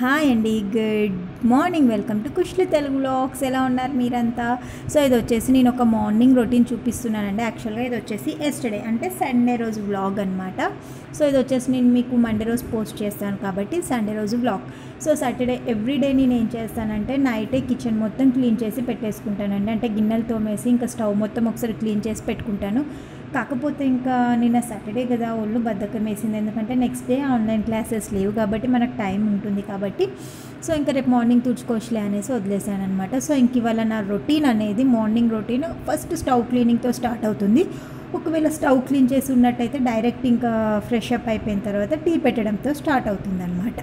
hi అండి good morning welcome to Kushlu Telugu vlogs ఎలా ఉన్నారు మీరంతా సో ఇది వచ్చేసి నేను ఒక మార్నింగ్ రొటీన్ చూపిస్తున్నానండి యాక్చువల్గా ఇది వచ్చేసి ఎస్టర్డే అంటే సండే రోజు వ్లాగ్ అనమాట సో ఇది వచ్చేసి నేను మీకు మండే రోజు పోస్ట్ చేస్తాను కాబట్టి సండే రోజు వ్లాగ్ సో సాటర్డే ఎవ్రీడే నేను ఏం చేస్తానంటే నైటే కిచెన్ మొత్తం క్లీన్ చేసి పెట్టేసుకుంటానండి అంటే గిన్నెలు తోమేసి ఇంకా స్టవ్ మొత్తం ఒకసారి క్లీన్ చేసి పెట్టుకుంటాను కాకపోతే ఇంకా నిన్న సాటర్డే కదా ఒళ్ళు బద్ధకం వేసింది ఎందుకంటే నెక్స్ట్ డే ఆన్లైన్ క్లాసెస్ లేవు కాబట్టి మనకు టైం ఉంటుంది కాబట్టి సో ఇంకా రేపు మార్నింగ్ తుడుచుకోవచ్చులే అనేసి వదిలేసాను అనమాట సో ఇంక ఇవాళ నా రొటీన్ అనేది మార్నింగ్ రొటీన్ ఫస్ట్ స్టవ్ క్లీనింగ్తో స్టార్ట్ అవుతుంది ఒకవేళ స్టవ్ క్లీన్ చేసి ఉన్నట్టయితే డైరెక్ట్ ఇంకా ఫ్రెష్ అప్ అయిపోయిన తర్వాత టీ పెట్టడంతో స్టార్ట్ అవుతుంది అనమాట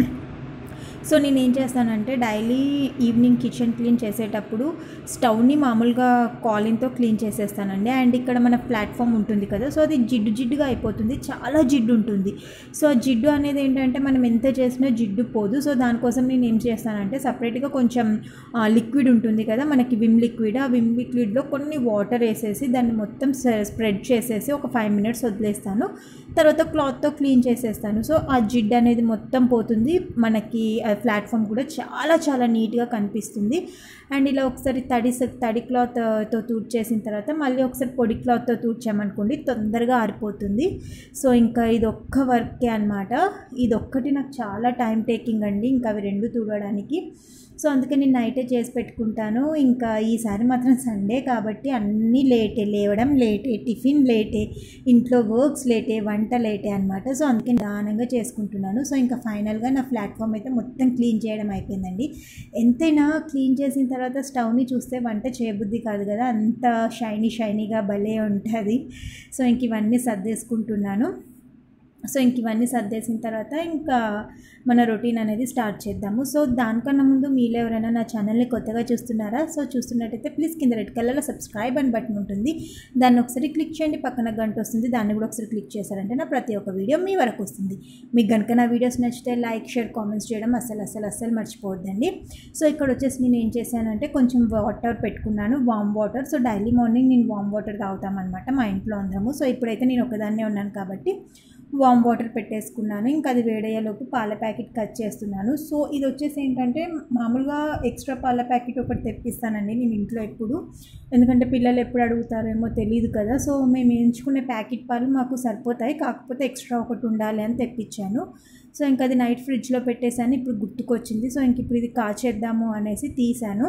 సో నేను ఏం చేస్తానంటే డైలీ ఈవినింగ్ కిచెన్ క్లీన్ చేసేటప్పుడు స్టవ్ని మామూలుగా కాలిన్తో క్లీన్ చేసేస్తానండి అండ్ ఇక్కడ మన ప్లాట్ఫామ్ ఉంటుంది కదా సో అది జిడ్డు జిడ్డుగా అయిపోతుంది చాలా జిడ్డు ఉంటుంది సో ఆ జిడ్డు అనేది ఏంటంటే మనం ఎంత చేసినా జిడ్డు పోదు సో దానికోసం నేను ఏం చేస్తానంటే సపరేట్గా కొంచెం లిక్విడ్ ఉంటుంది కదా మనకి విమ్ లిక్విడ్ ఆ విమ్ లిక్విడ్లో కొన్ని వాటర్ వేసేసి దాన్ని మొత్తం స్ప్రెడ్ చేసేసి ఒక ఫైవ్ మినిట్స్ వదిలేస్తాను తర్వాత క్లాత్తో క్లీన్ చేసేస్తాను సో ఆ జిడ్డు అనేది మొత్తం పోతుంది మనకి ప్లాట్ఫామ్ కూడా చాలా చాలా నీట్గా కనిపిస్తుంది అండ్ ఇలా ఒకసారి తడి తడి క్లాత్తో తూడ్చేసిన తర్వాత మళ్ళీ ఒకసారి పొడి క్లాత్తో తూడ్చామనుకోండి తొందరగా ఆరిపోతుంది సో ఇంకా ఇది ఒక్క వర్కే అనమాట ఇది ఒక్కటి నాకు చాలా టైం టేకింగ్ అండి ఇంకా అవి రెండు తూడడానికి సో అందుకే నేను నైటే చేసి పెట్టుకుంటాను ఇంకా ఈసారి మాత్రం సండే కాబట్టి అన్నీ లేటే లేవడం లేటే టిఫిన్ లేటే ఇంట్లో వర్క్స్ లేటే వంట లేటే అనమాట సో అందుకే దానంగా చేసుకుంటున్నాను సో ఇంకా ఫైనల్గా నా ప్లాట్ఫామ్ అయితే మొత్తం క్లీన్ చేయడం అయిపోయిందండి ఎంతైనా క్లీన్ చేసిన తర్వాత స్టవ్ని చూస్తే వంట చేయబుద్ధి కాదు కదా అంత షైనీ షైనీగా భలే ఉంటుంది సో ఇంక ఇవన్నీ సర్దేసుకుంటున్నాను సో ఇంక ఇవన్నీ సర్దేసిన తర్వాత ఇంకా మన రొటీన్ అనేది స్టార్ట్ చేద్దాము సో దానికన్నా ముందు మీలో ఎవరైనా నా ఛానల్ని కొత్తగా చూస్తున్నారా సో చూస్తున్నట్టయితే ప్లీజ్ కింద రెడ్ కలర్లో సబ్స్క్రైబ్ అని బటన్ ఉంటుంది దాన్ని ఒకసారి క్లిక్ చేయండి పక్కన గంట వస్తుంది దాన్ని కూడా ఒకసారి క్లిక్ చేశారంటే నా ప్రతి ఒక్క వీడియో మీ వరకు వస్తుంది మీకు కనుక నా వీడియోస్ నచ్చితే లైక్ షేర్ కామెంట్స్ చేయడం అసలు అసలు అస్సలు మర్చిపోవద్దండి సో ఇక్కడ వచ్చేసి నేను ఏం చేశానంటే కొంచెం వాటర్ పెట్టుకున్నాను warm water so daily morning నేను వామ్ వాటర్ తాగుతామన్నమాట మా ఇంట్లో అందరము సో ఇప్పుడైతే నేను ఒకదాన్నే ఉన్నాను కాబట్టి వామ్ వాటర్ పెట్టేసుకున్నాను ఇంకా అది వేడయ్యేలోపు పాల ప్యాకెట్ కట్ చేస్తున్నాను సో ఇది వచ్చేసి ఏంటంటే మామూలుగా ఎక్స్ట్రా పాల ప్యాకెట్ ఒకటి తెప్పిస్తానండి నేను ఇంట్లో ఎప్పుడు ఎందుకంటే పిల్లలు ఎప్పుడు అడుగుతారేమో తెలియదు కదా సో మేము ఎంచుకునే ప్యాకెట్ పాలు మాకు సరిపోతాయి కాకపోతే ఎక్స్ట్రా ఒకటి ఉండాలి అని తెప్పించాను సో ఇంకా అది నైట్ ఫ్రిడ్జ్లో పెట్టేశాను ఇప్పుడు గుర్తుకొచ్చింది సో ఇంక ఇప్పుడు ఇది కాచేద్దాము అనేసి తీసాను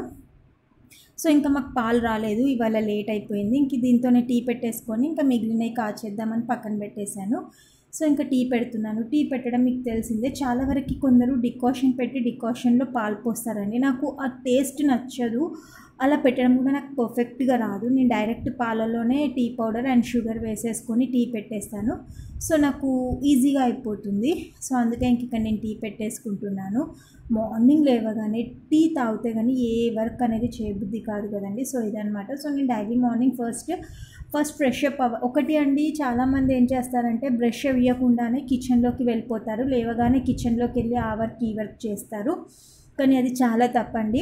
సో ఇంకా మాకు పాలు రాలేదు ఇవాళ లేట్ అయిపోయింది ఇంక దీంతోనే టీ పెట్టేసుకొని ఇంకా మిగిలినవి కాచేద్దామని పక్కన పెట్టేశాను సో ఇంకా టీ పెడుతున్నాను టీ పెట్టడం మీకు తెలిసిందే చాలా వరకు కొందరు డికాషన్ పెట్టి డికాషన్లో పాలు పోస్తారండి నాకు ఆ టేస్ట్ నచ్చదు అలా పెట్టడం కూడా నాకు పర్ఫెక్ట్గా రాదు నేను డైరెక్ట్ పాలలోనే టీ పౌడర్ అండ్ షుగర్ వేసేసుకొని టీ పెట్టేస్తాను సో నాకు ఈజీగా అయిపోతుంది సో అందుకే ఇంక ఇక్కడ నేను టీ పెట్టేసుకుంటున్నాను మార్నింగ్ లేవగానే టీ తాగితే కానీ ఏ వర్క్ అనేది చేయబుద్ధి కాదు కదండి సో ఇదనమాట సో నేను daily morning first first fresh up అవ ఒకటి అండి చాలామంది ఏం చేస్తారంటే బ్రష్ ఇవ్వకుండానే కిచెన్లోకి వెళ్ళిపోతారు లేవగానే కిచెన్లోకి వెళ్ళి ఆ వర్క్ ఈ వర్క్ చేస్తారు కానీ అది చాలా తప్పండి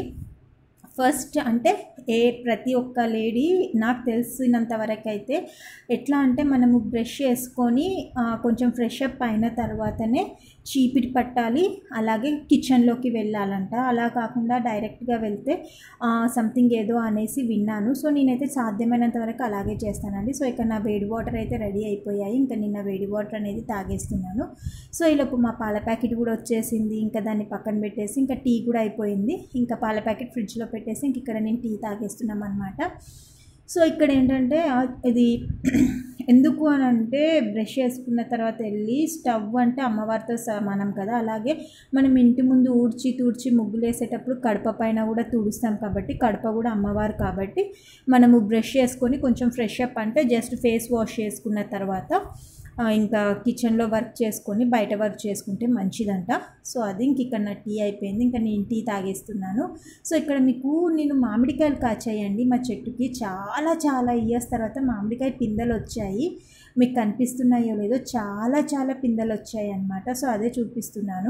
ఫస్ట్ అంటే ఏ ప్రతి ఒక్క లేడీ నాకు తెలిసినంత వరకు అయితే ఎట్లా అంటే మనము బ్రష్ చేసుకొని కొంచెం ఫ్రెష్ అప్ అయిన తర్వాతనే చీపిరి పట్టాలి అలాగే కిచెన్లోకి వెళ్ళాలంట అలా కాకుండా డైరెక్ట్గా వెళ్తే సంథింగ్ ఏదో అనేసి విన్నాను సో నేనైతే సాధ్యమైనంత వరకు అలాగే చేస్తానండి సో ఇక్కడ నా వేడి వాటర్ అయితే రెడీ అయిపోయాయి ఇంకా నిన్న వేడి వాటర్ అనేది తాగేస్తున్నాను సో ఈలోపు మా పాల ప్యాకెట్ కూడా వచ్చేసింది ఇంకా దాన్ని పక్కన పెట్టేసి ఇంకా టీ కూడా అయిపోయింది ఇంకా పాల ప్యాకెట్ ఫ్రిడ్జ్లో పెట్టేసి ఇంక ఇక్కడ నేను టీ తాగేస్తున్నాం అనమాట సో ఇక్కడ ఏంటంటే ఇది ఎందుకు అని అంటే బ్రష్ చేసుకున్న తర్వాత వెళ్ళి స్టవ్ అంటే అమ్మవారితో సమానం కదా అలాగే మనం ఇంటి ముందు ఊడ్చి తూడ్చి ముగ్గులు వేసేటప్పుడు కడప పైన కూడా తుడుస్తాం కాబట్టి కడప కూడా అమ్మవారు కాబట్టి మనము బ్రష్ చేసుకొని కొంచెం ఫ్రెష్ అప్ అంటే జస్ట్ ఫేస్ వాష్ చేసుకున్న తర్వాత ఇంకా కిచెన్లో వర్క్ చేసుకొని బయట వర్క్ చేసుకుంటే మంచిదంట సో అది ఇంక ఇక్కడ నా టీ అయిపోయింది ఇంకా నేను టీ తాగేస్తున్నాను సో ఇక్కడ మీకు నేను మామిడికాయలు కాచాయండి మా చెట్టుకి చాలా చాలా ఇయర్స్ తర్వాత మామిడికాయ పిందెలు వచ్చాయి మీకు కనిపిస్తున్నాయో లేదో చాలా చాలా పిందెలు వచ్చాయి అన్నమాట సో అదే చూపిస్తున్నాను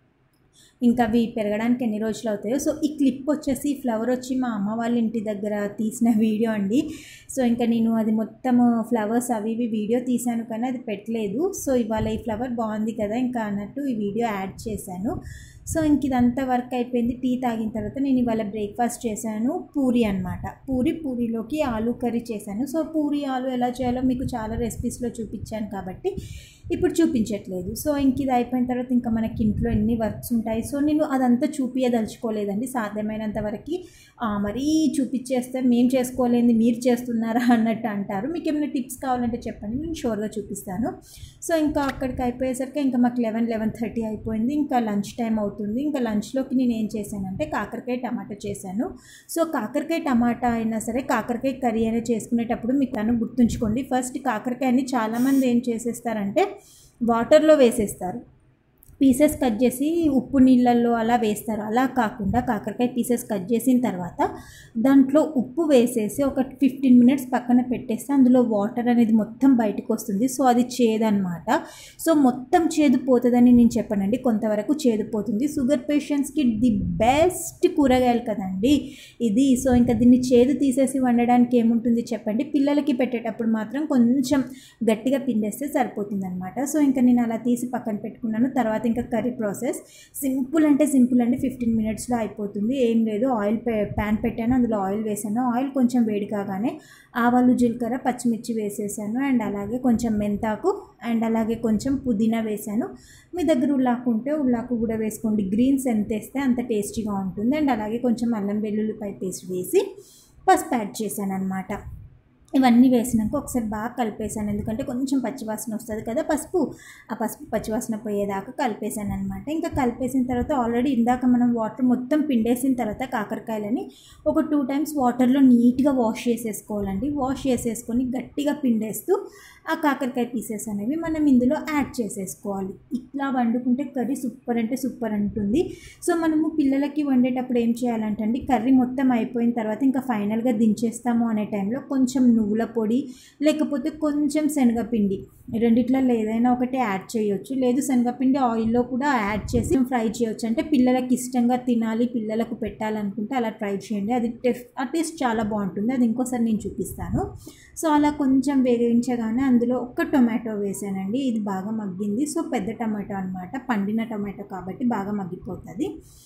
ఇంకా అవి పెరగడానికి ఎన్ని రోజులు అవుతాయో సో ఈ క్లిప్ వచ్చేసి ఫ్లవర్ వచ్చి మా అమ్మ వాళ్ళ ఇంటి దగ్గర తీసిన వీడియో అండి సో ఇంకా నేను అది మొత్తం ఫ్లవర్స్ అవి ఇవి వీడియో తీశాను కానీ అది పెట్టలేదు సో ఇవాళ ఈ ఫ్లవర్ బాగుంది కదా ఇంకా అన్నట్టు ఈ వీడియో యాడ్ చేశాను సో ఇంక ఇదంతా వర్క్ అయిపోయింది టీ తాగిన తర్వాత నేను ఇవాళ బ్రేక్ఫాస్ట్ చేశాను పూరి అనమాట పూరి పూరిలోకి ఆలు కర్రీ చేశాను సో పూరి ఆలు ఎలా చేయాలో మీకు చాలా రెసిపీస్లో చూపించాను కాబట్టి ఇప్పుడు చూపించట్లేదు సో ఇంక ఇది అయిపోయిన తర్వాత ఇంకా మనకి ఇంట్లో ఎన్ని వర్క్స్ ఉంటాయి సో నేను అదంతా చూపించదలుచుకోలేదండి సాధ్యమైనంత వరకు మరీ చూపించేస్తే మేము చేసుకోలేంది మీరు చేస్తున్నారా అన్నట్టు అంటారు మీకు ఏమైనా టిప్స్ కావాలంటే చెప్పండి నేను షోర్గా చూపిస్తాను సో ఇంకా అక్కడికి అయిపోయేసరికి ఇంకా మాకు లెవెన్ లెవెన్ థర్టీ అయిపోయింది ఇంకా లంచ్ టైం అవుతుంది ఇంకా లంచ్లోకి నేను ఏం చేశానంటే కాకరకాయ టమాటా చేశాను సో కాకరకాయ టమాటా అయినా సరే కాకరకాయ కర్రీ అయినా చేసుకునేటప్పుడు మీకు తను గుర్తుంచుకోండి ఫస్ట్ కాకరకాయని చాలామంది ఏం చేసేస్తారంటే వాటర్లో వేసేస్తారు పీసెస్ కట్ చేసి ఉప్పు నీళ్ళల్లో అలా వేస్తారు అలా కాకుండా కాకరకాయ పీసెస్ కట్ చేసిన తర్వాత దాంట్లో ఉప్పు వేసేసి ఒక ఫిఫ్టీన్ మినిట్స్ పక్కన పెట్టేస్తే అందులో వాటర్ అనేది మొత్తం బయటకు వస్తుంది సో అది చేదనమాట సో మొత్తం చేదు పోతుందని నేను చెప్పానండి కొంతవరకు చేదు పోతుంది షుగర్ పేషెంట్స్కి ది బెస్ట్ కూరగాయలు కదండి ఇది సో ఇంకా దీన్ని చేదు తీసేసి వండడానికి ఏముంటుంది చెప్పండి పిల్లలకి పెట్టేటప్పుడు మాత్రం కొంచెం గట్టిగా పిండేస్తే సరిపోతుంది అనమాట సో ఇంకా నేను అలా తీసి పక్కన పెట్టుకున్నాను తర్వాత ఇంకా కర్రీ ప్రాసెస్ సింపుల్ అంటే సింపుల్ అండి ఫిఫ్టీన్ మినిట్స్లో అయిపోతుంది ఏం లేదు ఆయిల్ ప్యాన్ పెట్టాను అందులో ఆయిల్ వేసాను ఆయిల్ కొంచెం వేడి కాగానే ఆవాలు జీలకర్ర పచ్చిమిర్చి వేసేసాను అండ్ అలాగే కొంచెం మెంతాకు అండ్ అలాగే కొంచెం పుదీనా వేసాను మీ దగ్గర ఉల్లాకు ఉంటే ఉల్లాకు కూడా వేసుకోండి గ్రీన్స్ ఎంత వేస్తే అంత టేస్టీగా ఉంటుంది అండ్ అలాగే కొంచెం అల్లం వెల్లుల్లిపాయ పేస్ట్ వేసి పసుపు యాడ్ చేశాను అనమాట ఇవన్నీ వేసినాక ఒకసారి బాగా కలిపేసాను ఎందుకంటే కొంచెం పచ్చివాసన వస్తుంది కదా పసుపు ఆ పసుపు పచ్చివాసన పోయేదాకా కలిపేసాను అనమాట ఇంకా కలిపేసిన తర్వాత ఆల్రెడీ ఇందాక మనం వాటర్ మొత్తం పిండేసిన తర్వాత కాకరకాయలని ఒక టూ టైమ్స్ వాటర్లో నీట్గా వాష్ చేసేసుకోవాలండి వాష్ చేసేసుకొని గట్టిగా పిండేస్తూ ఆ కాకరకాయ పీసెస్ అనేవి మనం ఇందులో యాడ్ చేసేసుకోవాలి ఇట్లా వండుకుంటే కర్రీ సూపర్ అంటే సూపర్ ఉంటుంది సో మనము పిల్లలకి వండేటప్పుడు ఏం చేయాలంటే అండి కర్రీ మొత్తం అయిపోయిన తర్వాత ఇంకా ఫైనల్గా దించేస్తాము అనే టైంలో కొంచెం నువ్వుల పొడి లేకపోతే కొంచెం శనగపిండి రెండిట్లలో ఏదైనా ఒకటి యాడ్ చేయొచ్చు లేదు శనగపిండి ఆయిల్లో కూడా యాడ్ చేసి ఫ్రై చేయొచ్చు అంటే పిల్లలకి ఇష్టంగా తినాలి పిల్లలకు పెట్టాలనుకుంటే అలా ట్రై చేయండి అది టెఫ్ ఆ టేస్ట్ చాలా బాగుంటుంది అది ఇంకోసారి నేను చూపిస్తాను సో అలా కొంచెం వేగించగానే అందులో ఒక్క టొమాటో వేసానండి ఇది బాగా మగ్గింది సో పెద్ద టమాటో అనమాట పండిన టొమాటో కాబట్టి బాగా మగ్గిపోతుంది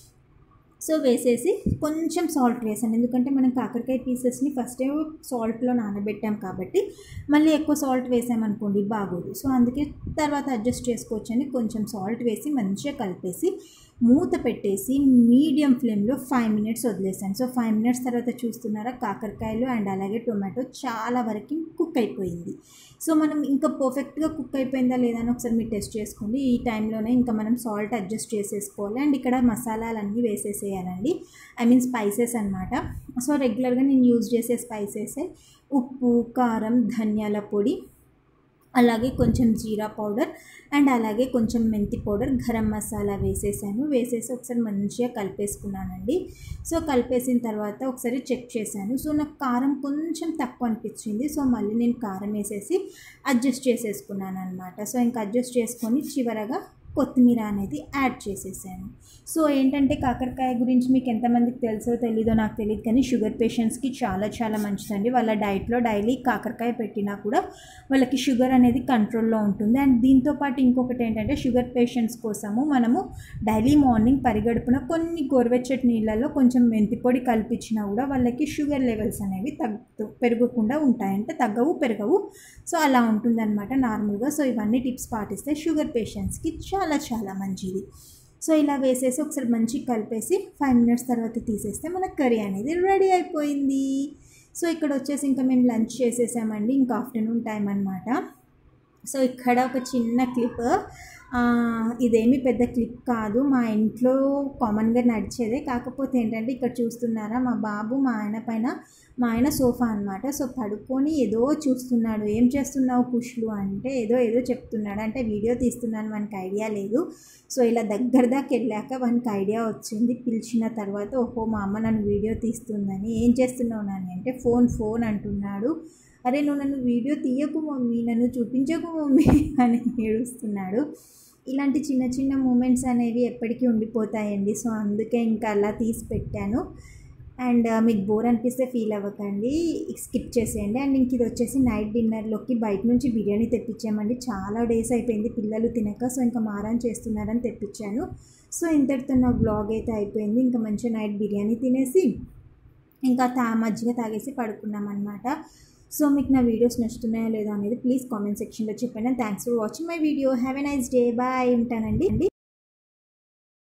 సో వేసేసి కొంచెం సాల్ట్ వేసాను ఎందుకంటే మనం కాకరకాయ పీసెస్ని ఫస్ట్ సాల్ట్లో నానబెట్టాం కాబట్టి మళ్ళీ ఎక్కువ సాల్ట్ వేసామనుకోండి బాగోదు సో అందుకే తర్వాత అడ్జస్ట్ చేసుకోవచ్చు అని కొంచెం సాల్ట్ వేసి మంచిగా కలిపేసి మూత పెట్టేసి మీడియం ఫ్లేమ్లో ఫైవ్ మినిట్స్ వదిలేసాను సో ఫైవ్ మినిట్స్ తర్వాత చూస్తున్నారా కాకరకాయలు అండ్ అలాగే టొమాటో చాలా వరకు కుక్ అయిపోయింది సో మనం ఇంకా పర్ఫెక్ట్గా కుక్ అయిపోయిందా లేదా అని ఒకసారి మీరు టెస్ట్ చేసుకోండి ఈ టైంలోనే ఇంకా మనం సాల్ట్ అడ్జస్ట్ చేసేసుకోవాలి అండ్ ఇక్కడ మసాలాలన్నీ వేసేసేయాలండి ఐ మీన్ స్పైసెస్ అనమాట సో రెగ్యులర్గా నేను యూజ్ చేసే స్పైసెసే ఉప్పు కారం ధనియాల పొడి అలాగే కొంచెం జీరా పౌడర్ అండ్ అలాగే కొంచెం మెంతి పౌడర్ గరం మసాలా వేసేసాను వేసేసి ఒకసారి మంచిగా కలిపేసుకున్నానండి సో కలిపేసిన తర్వాత ఒకసారి చెక్ చేశాను సో నాకు కారం కొంచెం తక్కువ అనిపించింది సో మళ్ళీ నేను కారం వేసేసి అడ్జస్ట్ చేసేసుకున్నాను అనమాట సో ఇంకా అడ్జస్ట్ చేసుకొని చివరగా కొత్తిమీర అనేది యాడ్ చేసేసాను సో ఏంటంటే కాకరకాయ గురించి మీకు ఎంతమందికి తెలుసో తెలీదో నాకు తెలియదు కానీ షుగర్ పేషెంట్స్కి చాలా చాలా మంచిదండి వాళ్ళ డైట్లో డైలీ కాకరకాయ పెట్టినా కూడా వాళ్ళకి షుగర్ అనేది కంట్రోల్లో ఉంటుంది అండ్ దీంతో పాటు ఇంకొకటి ఏంటంటే షుగర్ పేషెంట్స్ కోసము మనము డైలీ మార్నింగ్ పరిగడుపున కొన్ని గోరువెచ్చటి నీళ్ళలో కొంచెం మెంతి పొడి కల్పించినా కూడా వాళ్ళకి షుగర్ లెవెల్స్ అనేవి తగ్గు పెరగకుండా ఉంటాయంటే తగ్గవు పెరగవు సో అలా ఉంటుందన్నమాట నార్మల్గా సో ఇవన్నీ టిప్స్ పాటిస్తే షుగర్ పేషెంట్స్కి చాలా చాలా మంచిది సో ఇలా వేసేసి ఒకసారి మంచిగా కలిపేసి ఫైవ్ మినిట్స్ తర్వాత తీసేస్తే మన కర్రీ అనేది రెడీ అయిపోయింది సో ఇక్కడ వచ్చేసి ఇంకా మేము లంచ్ చేసేసామండి ఇంకా ఆఫ్టర్నూన్ టైం అనమాట సో ఇక్కడ ఒక చిన్న క్లిప్ ఇదేమి పెద్ద క్లిప్ కాదు మా ఇంట్లో కామన్గా నడిచేదే కాకపోతే ఏంటంటే ఇక్కడ చూస్తున్నారా మా బాబు మా ఆయన పైన మా ఆయన సోఫా అనమాట సో పడుకొని ఏదో చూస్తున్నాడు ఏం చేస్తున్నావు కుష్లు అంటే ఏదో ఏదో చెప్తున్నాడు అంటే వీడియో తీస్తున్నాను మనకి ఐడియా లేదు సో ఇలా దగ్గర దాకా వెళ్ళాక వానికి ఐడియా వచ్చింది పిలిచిన తర్వాత ఓహో మా అమ్మ నన్ను వీడియో తీస్తుందని ఏం చేస్తున్నావు నాని అంటే ఫోన్ ఫోన్ అంటున్నాడు అరే నువ్వు నన్ను వీడియో తీయకు మమ్మీ నన్ను చూపించకు మమ్మీ అని ఏడుస్తున్నాడు ఇలాంటి చిన్న చిన్న మూమెంట్స్ అనేవి ఎప్పటికీ ఉండిపోతాయండి సో అందుకే ఇంకా అలా తీసి పెట్టాను అండ్ మీకు బోర్ అనిపిస్తే ఫీల్ అవ్వకండి స్కిప్ చేసేయండి అండ్ ఇంక ఇది వచ్చేసి నైట్ డిన్నర్లోకి బయట నుంచి బిర్యానీ తెప్పించామండి చాలా డేస్ అయిపోయింది పిల్లలు తినక సో ఇంకా మారం చేస్తున్నారని తెప్పించాను సో ఇంతటితో నా బ్లాగ్ అయితే అయిపోయింది ఇంకా మంచిగా నైట్ బిర్యానీ తినేసి ఇంకా తా మజ్జిగ తాగేసి పడుకున్నాం అనమాట సో మీకు నా వీడియోస్ నచ్చుతున్నాయా లేదా అనేది ప్లీజ్ కామెంట్ సెక్షన్లో చెప్పండి thanks for watching my video have a nice day bye ఉంటానండి